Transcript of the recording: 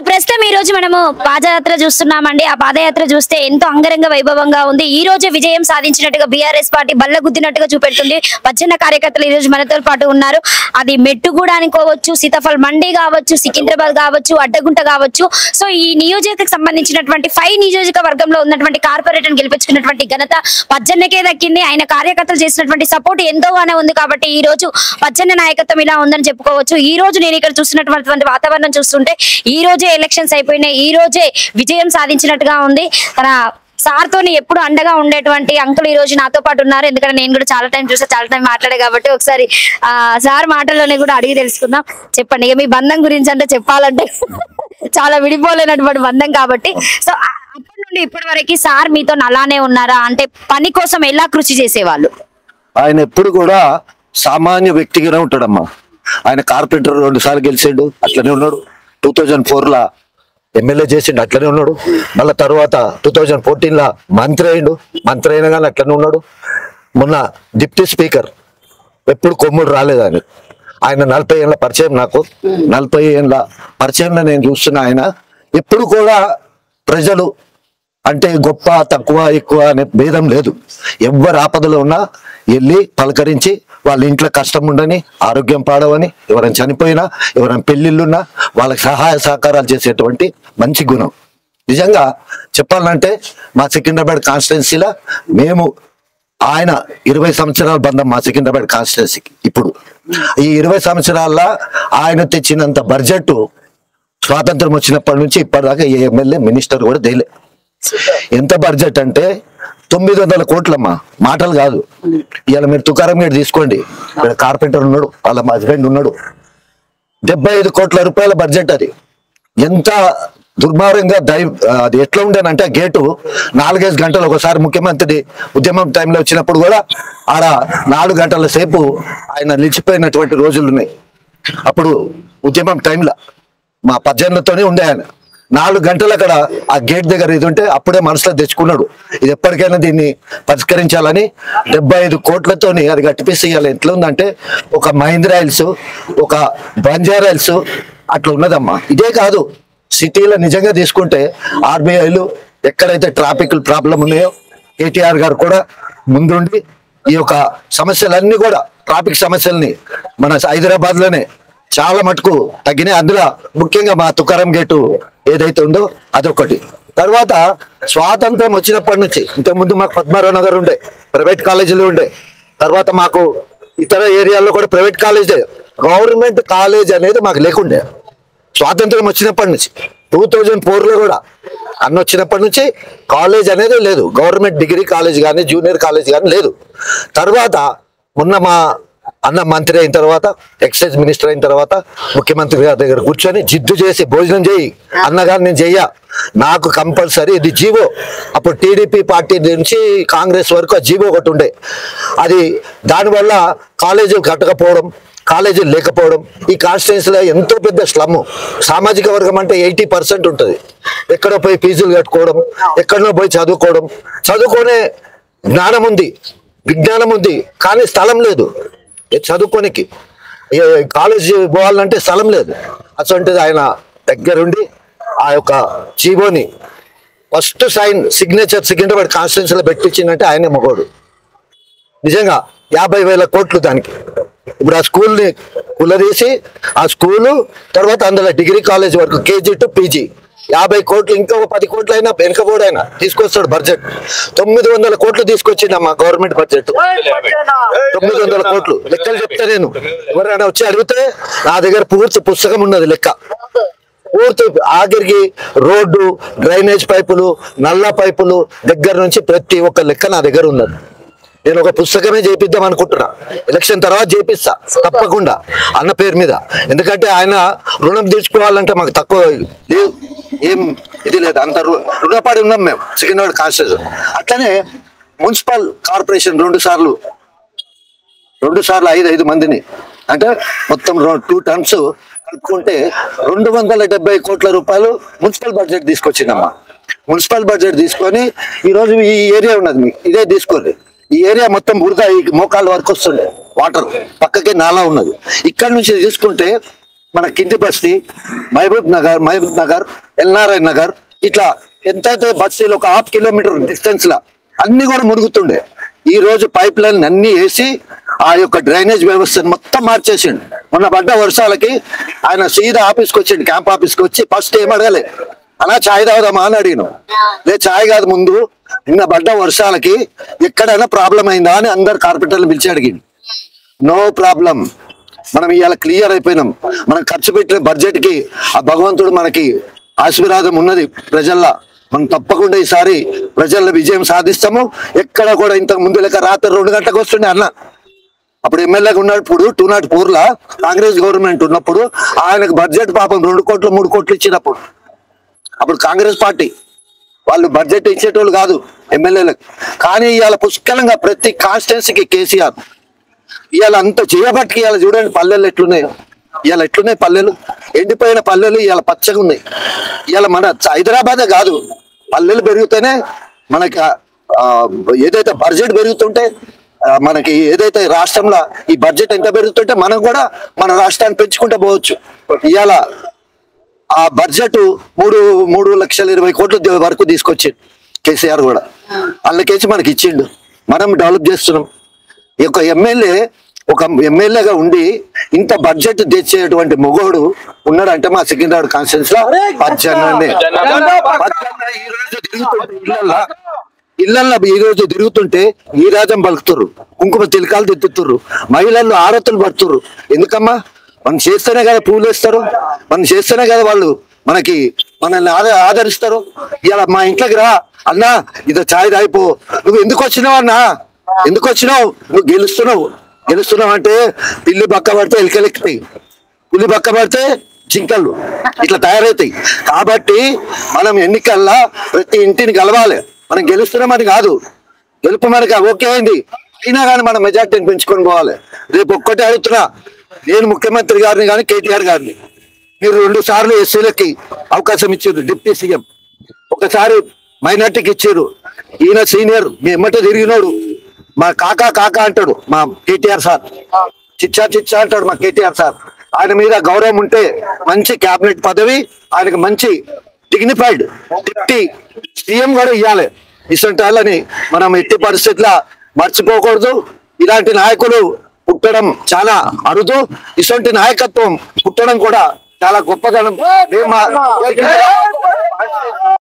ప్రస్తుతం ఈ రోజు మనము పాదయాత్ర చూస్తున్నామండి ఆ పాదయాత్ర చూస్తే ఎంతో అంగరంగ వైభవంగా ఉంది ఈ రోజే విజయం సాధించినట్టుగా బీఆర్ఎస్ పార్టీ బల్ల గుద్దినట్టుగా చూపెడుతుంది పచ్చన్న కార్యకర్తలు ఈ రోజు మనతో పాటు ఉన్నారు అది మెట్టుగూడ అనుకోవచ్చు సీతాఫల్ మండి కావచ్చు సికింద్రాబాద్ కావచ్చు అడ్డగుంట కావచ్చు సో ఈ నియోజకకు సంబంధించినటువంటి ఫైవ్ నియోజకవర్గంలో ఉన్నటువంటి కార్పొరేటర్ గెలిపించుకున్నటువంటి ఘనత పచ్చన్నకే దక్కింది ఆయన కార్యకర్తలు చేసినటువంటి సపోర్ట్ ఎంతోగానే ఉంది కాబట్టి ఈ రోజు పచ్చన్న నాయకత్వం ఇలా ఉందని చెప్పుకోవచ్చు ఈ రోజు నేను ఇక్కడ చూస్తున్నటువంటి వాతావరణం చూస్తుంటే ఈ రోజే ఎలక్షన్స్ అయిపోయినాయి ఈ రోజే విజయం సాధించినట్టుగా ఉంది తన సార్ తోని ఎప్పుడు అండగా ఉండేటువంటి అంకుల్ ఈ రోజు నాతో పాటు ఉన్నారు ఎందుకంటే నేను కూడా చాలా టైం చూసా చాలా టైం మాట్లాడే కాబట్టి ఒకసారి ఆ సార్ మాటల్లోనే కూడా అడిగి తెలుసుకుందాం చెప్పండి ఇక మీ బంధం గురించి అంటే చెప్పాలంటే చాలా విడిపోలేనటువంటి బంధం కాబట్టి సో ఆ- అప్పటి నుండి ఇప్పటి వరకు సార్ మీతో అలానే ఉన్నారా అంటే పని కోసం ఎలా కృషి చేసేవాళ్ళు ఆయన ఎప్పుడు కూడా సామాన్య వ్యక్తిగానే ఉంటాడమ్మా ఆయన కార్పొరేటర్ రెండు సార్లు గెలిచిండు అట్లనే ఉన్నాడు టూ థౌజండ్ ఫోర్ లా ఎమ్మెల్యే చేసిండు అట్లనే ఉన్నాడు మళ్ళా తర్వాత టూ థౌజండ్ ఫోర్టీన్ లా మంత్రి అయిండు మంత్రి అయినా కానీ అట్లనే ఉన్నాడు మొన్న డిప్యూటీ స్పీకర్ ఎప్పుడు కొమ్ముడు రాలేదు ఆయన ఆయన నలభై ఏళ్ళ పరిచయం నాకు నలభై ఏళ్ళ పరిచయంలో నేను చూస్తున్నా ఆయన ఎప్పుడు కూడా ప్రజలు అంటే గొప్ప తక్కువ ఎక్కువ అనే భేదం లేదు ఎవరు ఆపదలో ఉన్నా వెళ్ళి పలకరించి వాళ్ళ ఇంట్లో కష్టం ఉండని ఆరోగ్యం పాడవని ఎవరైనా చనిపోయినా ఎవరైనా పెళ్లిళ్ళున్నా వాళ్ళకి సహాయ సహకారాలు చేసేటువంటి మంచి గుణం నిజంగా చెప్పాలంటే మా సికింద్రాబాద్ కాన్స్టిట్యున్సీలో మేము ఆయన ఇరవై సంవత్సరాల బంధం మా సికింద్రాబాద్ కాన్స్టిట్యున్సీకి ఇప్పుడు ఈ ఇరవై సంవత్సరాల్లో ఆయన తెచ్చినంత బడ్జెట్ స్వాతంత్రం వచ్చినప్పటి నుంచి ఇప్పటిదాకా ఏ ఎమ్మెల్యే మినిస్టర్ కూడా తేలే ఎంత బడ్జెట్ అంటే తొమ్మిది వందల కోట్లమ్మా మాటలు కాదు ఇవాళ మీరు తుకారం గేట్ తీసుకోండి ఇక్కడ కార్పెంటర్ ఉన్నాడు వాళ్ళ హస్బెండ్ ఉన్నాడు డెబ్బై ఐదు కోట్ల రూపాయల బడ్జెట్ అది ఎంత దుర్మార్గంగా దై అది ఎట్లా ఉండేనంటే ఆ గేటు నాలుగైదు గంటలు ఒకసారి ముఖ్యమంత్రి ఉద్యమం టైంలో వచ్చినప్పుడు కూడా ఆడ నాలుగు గంటల సేపు ఆయన నిలిచిపోయినటువంటి రోజులు ఉన్నాయి అప్పుడు ఉద్యమం టైంలో మా పద్దెనిమిదితోనే ఉండే ఆయన నాలుగు గంటలు అక్కడ ఆ గేట్ దగ్గర ఇది ఉంటే అప్పుడే మనసులో తెచ్చుకున్నాడు ఇది ఎప్పటికైనా దీన్ని పరిష్కరించాలని డెబ్బై ఐదు కోట్లతోని అది కట్టిపిస్తే ఇవాళ ఎట్లా ఉందంటే ఒక మహీంద్రా హిల్స్ ఒక బంజారా హిల్స్ అట్లా ఉన్నదమ్మా ఇదే కాదు సిటీలో నిజంగా తీసుకుంటే ఆర్బీఐలు ఎక్కడైతే ట్రాఫిక్ ప్రాబ్లం ఉన్నాయో కేటీఆర్ గారు కూడా ముందుండి ఈ యొక్క సమస్యలన్నీ కూడా ట్రాఫిక్ సమస్యల్ని మన హైదరాబాద్ లోనే చాలా మటుకు తగ్గినాయి అందులో ముఖ్యంగా మా తుకారం గేటు ఏదైతే ఉందో అదొకటి తర్వాత స్వాతంత్రం వచ్చినప్పటి నుంచి ఇంతకుముందు మాకు పద్మారావు నగర్ ఉండే ప్రైవేట్ కాలేజీలు ఉండే తర్వాత మాకు ఇతర ఏరియాల్లో కూడా ప్రైవేట్ కాలేజే గవర్నమెంట్ కాలేజ్ అనేది మాకు లేకుండే స్వాతంత్రం వచ్చినప్పటి నుంచి టూ థౌజండ్ లో కూడా అన్న వచ్చినప్పటి నుంచి కాలేజ్ అనేది లేదు గవర్నమెంట్ డిగ్రీ కాలేజ్ కానీ జూనియర్ కాలేజ్ కానీ లేదు తర్వాత మొన్న మా అన్న మంత్రి అయిన తర్వాత ఎక్సైజ్ మినిస్టర్ అయిన తర్వాత ముఖ్యమంత్రి గారి దగ్గర కూర్చొని జిద్దు చేసి భోజనం చేయి అన్నగారు నేను చెయ్య నాకు కంపల్సరీ ఇది జీవో అప్పుడు టీడీపీ పార్టీ నుంచి కాంగ్రెస్ వరకు ఆ జీవో ఒకటి ఉండే అది దానివల్ల కాలేజీలు కట్టకపోవడం కాలేజీలు లేకపోవడం ఈ కాన్స్టిట్యున్సీలో ఎంతో పెద్ద స్లమ్ సామాజిక వర్గం అంటే ఎయిటీ పర్సెంట్ ఉంటుంది ఎక్కడో పోయి ఫీజులు కట్టుకోవడం ఎక్కడో పోయి చదువుకోవడం చదువుకునే జ్ఞానం ఉంది విజ్ఞానం ఉంది కానీ స్థలం లేదు ఏ చదువుకోనికి ఏ కాలేజ్ పోవాలంటే స్థలం లేదు అటువంటిది ఆయన దగ్గరుండి ఆ యొక్క జీవోని ఫస్ట్ సైన్ సిగ్నేచర్ సికింద్రాబాద్ కాన్స్టిట్యున్సీలో పెట్టించిందంటే ఆయనే మగోడు నిజంగా యాభై వేల కోట్లు దానికి ఇప్పుడు ఆ స్కూల్ని కులదీసి ఆ స్కూలు తర్వాత అందులో డిగ్రీ కాలేజ్ వరకు కేజీ టు పీజీ యాభై కోట్లు ఇంకా ఒక పది కోట్లు అయినా వెనుకపోడైనా తీసుకొస్తాడు బడ్జెట్ తొమ్మిది వందల కోట్లు తీసుకొచ్చిండు మా గవర్నమెంట్ బడ్జెట్ తొమ్మిది వందల కోట్లు లెక్కలు చెప్తా నేను ఎవరైనా వచ్చి అడిగితే నా దగ్గర పూర్తి పుస్తకం ఉన్నది లెక్క పూర్తి ఆఖరికి రోడ్డు డ్రైనేజ్ పైపులు నల్ల పైపులు దగ్గర నుంచి ప్రతి ఒక్క లెక్క నా దగ్గర ఉన్నది నేను ఒక పుస్తకమే చేపిద్దాం అనుకుంటున్నా ఎలక్షన్ తర్వాత చేపిస్తా తప్పకుండా అన్న పేరు మీద ఎందుకంటే ఆయన రుణం తీర్చుకోవాలంటే మాకు తక్కువ లేవు ఏం ఇది లేదు అంత రు- రుణపడి ఉన్నాం మేము సికింద్రాబాద్ కాన్స్టిట్యూషన్ అట్లనే మున్సిపల్ కార్పొరేషన్ రెండు సార్లు రెండు సార్లు ఐదు ఐదు మందిని అంటే మొత్తం టూ టర్మ్స్ కలుపుకుంటే రెండు వందల డెబ్బై కోట్ల రూపాయలు మున్సిపల్ బడ్జెట్ తీసుకొచ్చిందమ్మా మున్సిపల్ బడ్జెట్ తీసుకొని ఈ రోజు ఈ ఏరియా ఉన్నది మీకు ఇదే తీసుకోండి ఈ ఏరియా మొత్తం బురద ఈ మోకాళ్ళ వరకు వస్తుండే వాటర్ పక్కకే నాలా ఉన్నది ఇక్కడ నుంచి తీసుకుంటే మన కింది బస్తీ మహబూబ్ నగర్ మహబూబ్ నగర్ ఎల్నారాయణ నగర్ ఇట్లా ఎంతైతే బస్తీలు ఒక హాఫ్ కిలోమీటర్ డిస్టెన్స్ లా అన్ని కూడా మునుగుతుండే ఈ రోజు పైప్ లైన్ అన్ని వేసి ఆ యొక్క డ్రైనేజ్ వ్యవస్థను మొత్తం మార్చేసిండు మొన్న పడ్డ వర్షాలకి ఆయన సీదా ఆఫీస్కి వచ్చిండు క్యాంప్ ఆఫీస్కి వచ్చి ఫస్ట్ ఏం అడగలే అలా చాయ్ తాగుదామా అని అడిగినాం లే చాయ్ కాదు ముందు నిన్న పడ్డ వర్షాలకి ఎక్కడైనా ప్రాబ్లం అయిందా అని అందరు కార్పెంటర్లు పిలిచి అడిగిండు నో ప్రాబ్లం మనం ఇవాళ క్లియర్ అయిపోయినాం మనం ఖర్చు పెట్టిన బడ్జెట్ కి ఆ భగవంతుడు మనకి ఆశీర్వాదం ఉన్నది ప్రజల్లో మనం తప్పకుండా ఈసారి ప్రజల విజయం సాధిస్తాము ఎక్కడ కూడా ఇంతకు ముందు లెక్క రాత్రి రెండు గంటలకు వస్తుండే అన్న అప్పుడు ఎమ్మెల్యేగా ఉన్నప్పుడు టూ నాట్ ఫోర్ లా కాంగ్రెస్ గవర్నమెంట్ ఉన్నప్పుడు ఆయనకు బడ్జెట్ పాపం రెండు కోట్లు మూడు కోట్లు ఇచ్చినప్పుడు అప్పుడు కాంగ్రెస్ పార్టీ వాళ్ళు బడ్జెట్ ఇచ్చేటోళ్ళు కాదు ఎమ్మెల్యేలకు కానీ ఇవాళ పుష్కలంగా ప్రతి కాన్స్టిట్యున్సీకి కేసీఆర్ ఇవాళ అంత చేయబట్టి ఇవాళ చూడండి పల్లెలు ఎట్లున్నాయో ఇవాళ ఎట్లున్నాయి పల్లెలు ఎండిపోయిన పల్లెలు ఇవాళ పచ్చగా ఉన్నాయి ఇవాళ మన హైదరాబాదే కాదు పల్లెలు పెరిగితేనే మనకి ఆ, ఆ, ఏదైతే బడ్జెట్ పెరుగుతుంటే ఆ, మనకి ఏదైతే రాష్ట్రంలో ఈ బడ్జెట్ ఎంత పెరుగుతుంటే మనం కూడా మన రాష్ట్రాన్ని పెంచుకుంటూ పోవచ్చు ఇవాళ ఆ బడ్జెట్ మూడు మూడు లక్షల ఇరవై కోట్ల ది- వరకు తీసుకొచ్చిండు కేసీఆర్ కూడా అందుకేసి మనకి ఇచ్చిండు మనం డెవలప్ చేస్తున్నాం ఈ యొక్క ఎమ్మెల్యే ఒక ఎమ్మెల్యేగా ఉండి ఇంత బడ్జెట్ తెచ్చేటువంటి మొగోడు ఉన్నాడంటే మా సికింద్రాబాద్ కాన్స్టిట్యూన్స్ లో పచ్చన్నే పచ్చన్న ఈ రోజు తిరుగుతుంటే ఇళ్ళల్లో ఇళ్ళల్లో ఈ రోజు తిరుగుతుంటే ఈ రాజం పలుకుతుర్రు కుంకుమ తిలకాలు తిత్తుతుర్రు మహిళలు ఆరతులు పడుతుర్రు ఎందుకమ్మా మనం చేస్తేనే కదా పూలు వేస్తారు మనం చేస్తేనే కదా వాళ్ళు మనకి మనల్ని ఆద- ఆదరిస్తారు ఇలా మా ఇంట్లోకి రా అన్నా ఇదో చాయ్ తాగిపో నువ్వు ఎందుకు వచ్చినావు అన్నా ఎందుకు వచ్చినావు నువ్వు గెలుస్తున్నావు గెలుస్తున్నావు అంటే పిల్లి బక్క పడితే ఎలికలెక్కుతాయి పులి పక్క పడితే జింకలు ఇట్లా తయారవుతాయి కాబట్టి మనం ఎన్నికల్లో ప్రతి ఇంటిని గెలవాలి మనం గెలుస్తున్నామని కాదు గెలుపు మనకి ఓకే అయింది అయినా కానీ మనం మెజార్టీని పెంచుకొని పోవాలి రేపు ఒక్కటే అడుగుతున్నా నేను ముఖ్యమంత్రి గారిని కానీ కేటీఆర్ గారిని మీరు రెండు సార్లు ఎస్సీలకి అవకాశం ఇచ్చారు డిప్యూటీ సీఎం ఒకసారి మైనార్టీకి ఇచ్చారు ఈయన సీనియర్ మీ ఎమ్మట తిరిగినోడు మా కాకా కాకా అంటాడు మా కేటీఆర్ సార్ చిచ్చా చిచ్చా అంటాడు మా కేటీఆర్ సార్ ఆయన మీద గౌరవం ఉంటే మంచి క్యాబినెట్ పదవి ఆయనకు మంచి డిగ్నిఫైడ్ డిప్టీ సీఎం కూడా ఇవ్వాలి ఇటువంటి వాళ్ళని మనం ఎట్టి పరిస్థితుల మర్చిపోకూడదు ఇలాంటి నాయకులు పుట్టడం చాలా అరుదు ఇటువంటి నాయకత్వం పుట్టడం కూడా చాలా గొప్పదనం మేము మా-